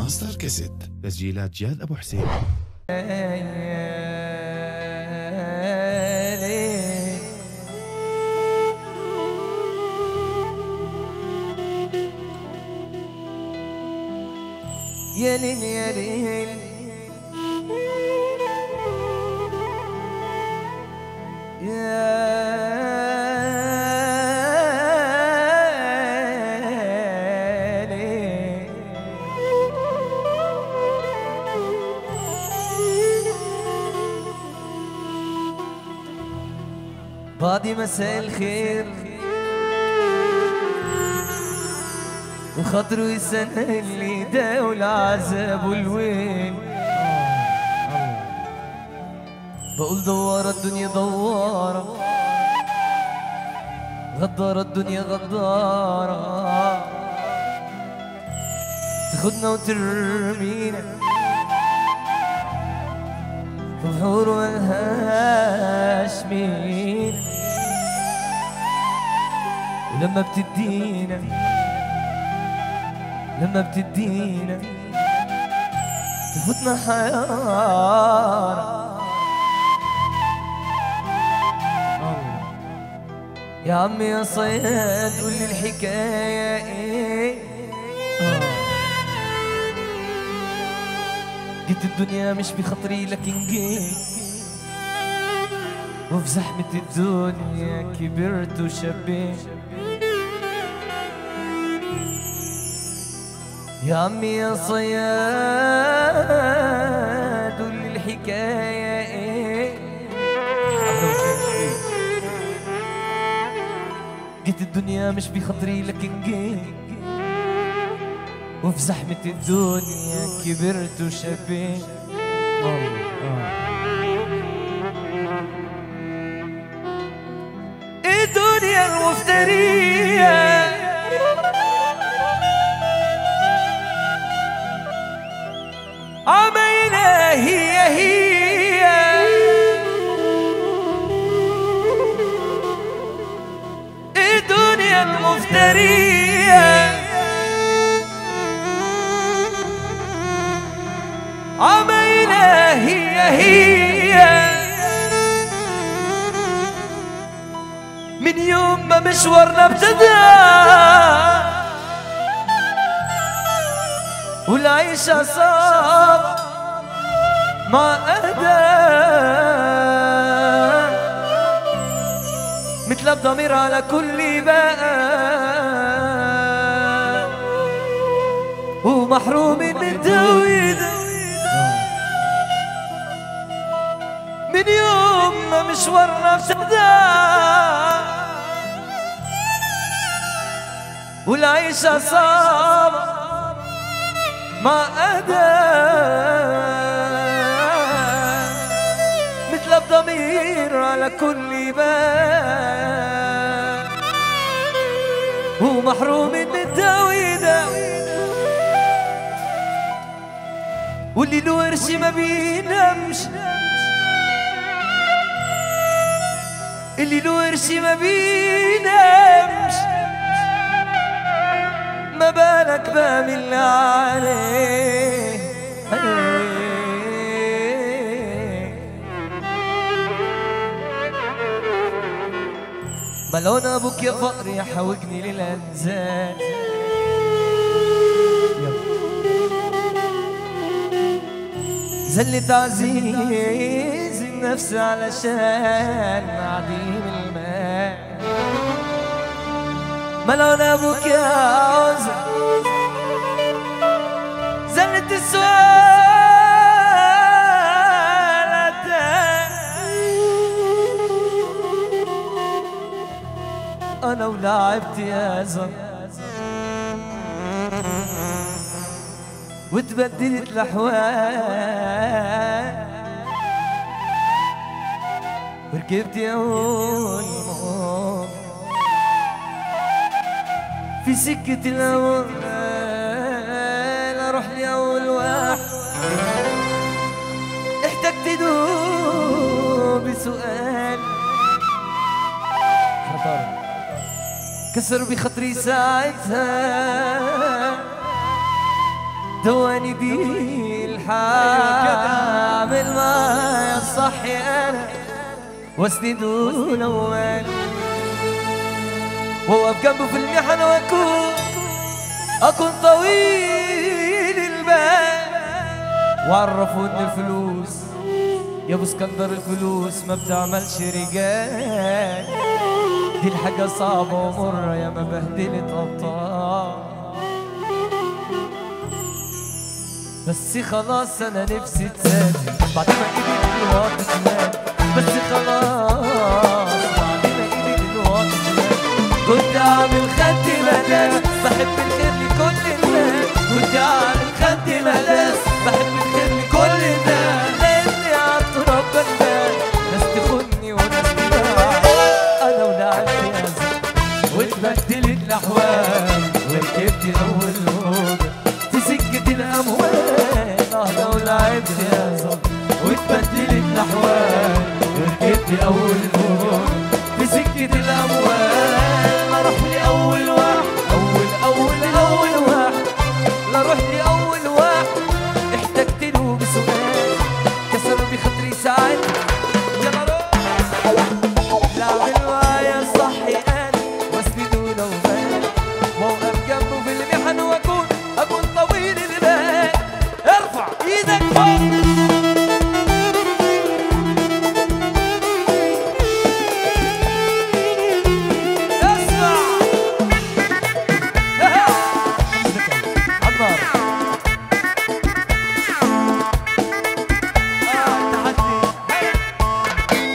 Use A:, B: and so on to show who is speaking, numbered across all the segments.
A: ماستر كاسيت تسجيلات جاد أبو حسين
B: يا ليل يا ليل يا ليل بادي مساء الخير وخاطره يسهل لي دا والعذاب والويل بقول دوارة الدنيا دوارة غدارة الدنيا غدارة تاخدنا وترمينا في بحور ملهاش مين ولما بتدينا لما بتدينا تفوتنا حيارة يا عمي يا صياد قول لي الحكاية ايه جيت الدنيا مش بخطري لكن جيت وفي زحمة الدنيا كبرت وشبيت يا عمي يا صياد قول لي الحكاية ايه جيت الدنيا مش بخطري لكن جيت وفي زحمة الدنيا كبرت وشبيت الدنيا المفترية عمينا هي هي الدنيا المفترية عمينا هي هي من يوم ما مشوارنا ابتدى والعيشة صار مع أهدى مثل الضمير على كل بقى ومحروم من التويد من يوم ما مشوارنا ابتدى والعيشة صار مع أهدى مثل الضمير على كل باب ومحروم من التويدة واللي له قرش ما بينامش اللي له قرش ما بينامش ما بالك بقى من اللي عليه ملون ابوك يا فقر يحوجني للانزال زلت عزيز النفس علشان عديم المال ملون ابوك يا عزة زلت السؤال انا ولعبت يا زن وتبدلت الاحوال وركبت يا اول موت في سكة الأول أروح لي أول واحد احتجت دوب سؤال كسر بخاطري ساعتها دواني بيه الحال اعمل ما الصحي انا واسند الاول واوقف جنبه في المحنة واكون اكون طويل البال وعرفوا ان الفلوس يا ابو اسكندر الفلوس ما بتعملش رجال دي الحاجة صعبة ومرة يا ما بهدلت أبطال بس خلاص أنا نفسي تسافر بعد ما إيدي الوقت تنام بس خلاص بعد ما إيدي الوقت تنام كنت عامل خدي مداس بحب الخير لكل الناس كنت عامل خدي مداس بحب الخير لكل الناس لأني عبد ربنا ناس تخوني وناس تباع أنا ولعبت يا زلمة واتبدلت الأحوال وركبت أول موجة في سكة الأموال أنا ولعبت يا زلمة واتبدلت الأحوال وركبت أول موجة في سكة الأموال ما أروح لي أول واحد أول أول أول واحد لا روح لي أول واحد احتجت له بسؤال كسر بخاطري ساعات يلا روح لا بالوايا صحي انا واسنده لو مات واوقف جنبه في المحن واكون اكون طويل البال ارفع ايدك فوق اسمع عالنار آه، تحدي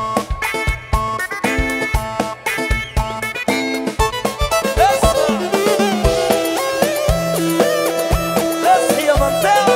B: اصحي يا منطقة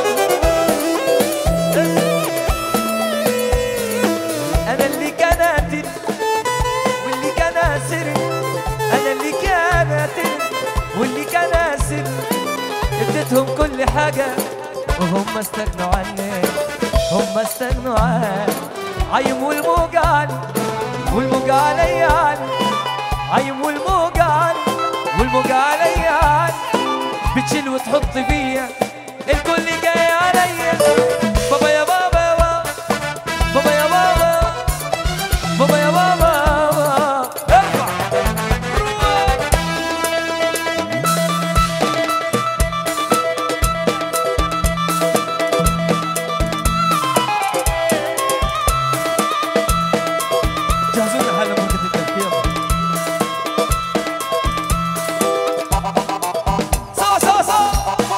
B: أنا اللي كان قاتل واللي كان أسر أنا اللي كان قاتل واللي كان أسر اديتهم كل حاجة وهم استغنوا عني هم استغنوا عني عيم والموج عني والموج عليا عني عيم والموج عني والموج عليا عني بتشيل وتحط فيا الكل جاي عليا بابا يا بابا يا بابا بابا يا بابا بابا يا بابا ارفع روح جهزونا حل مركز التفكير سوا سوا سوا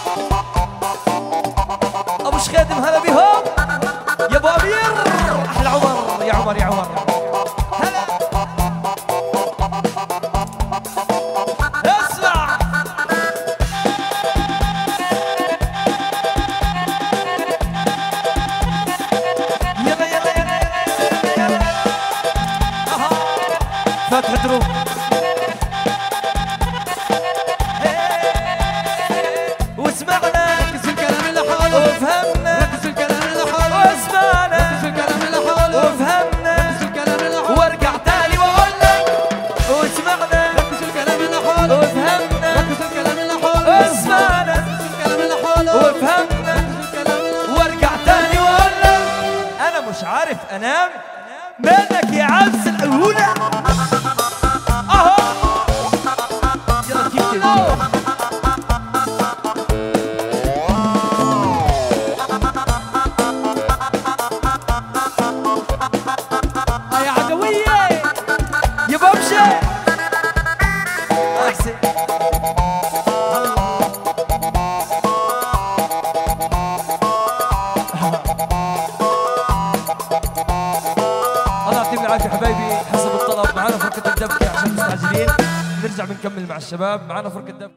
B: ابو شخيدم هلا بهم يا ابو امير احلى عمر يا عمر يا عمر هلا اسمع يلا يلا يلا يلا يلا أها. فتح دروب واسمعنا
C: ركز الكلام اللي حوله
B: وفهمنا
C: ركز الكلام اللي حوله
B: واسمعنا
C: ركز الكلام اللي حوله
B: وفهمنا
C: ركز الكلام اللي حوله
B: وارجع تاني واقول لك واسمعنا
C: ركز الكلام اللي حوله
B: وفهمنا
C: ركز الكلام اللي حوله
B: واسمعنا
C: ركز الكلام اللي حوله
B: وفهمنا
C: ركز الكلام اللي حوله
B: وارجع تاني واقول لك انا مش عارف انام مالك يا عبس الاولى اهو يلا كيف كده
C: آه يا عدوية
B: يبقى امشي احسن الله يعطيكم العافيه حبايبي حسب الطلب معنا فرقه الدبكه عشان مستعجلين نرجع بنكمل مع الشباب معنا فرقه دبكه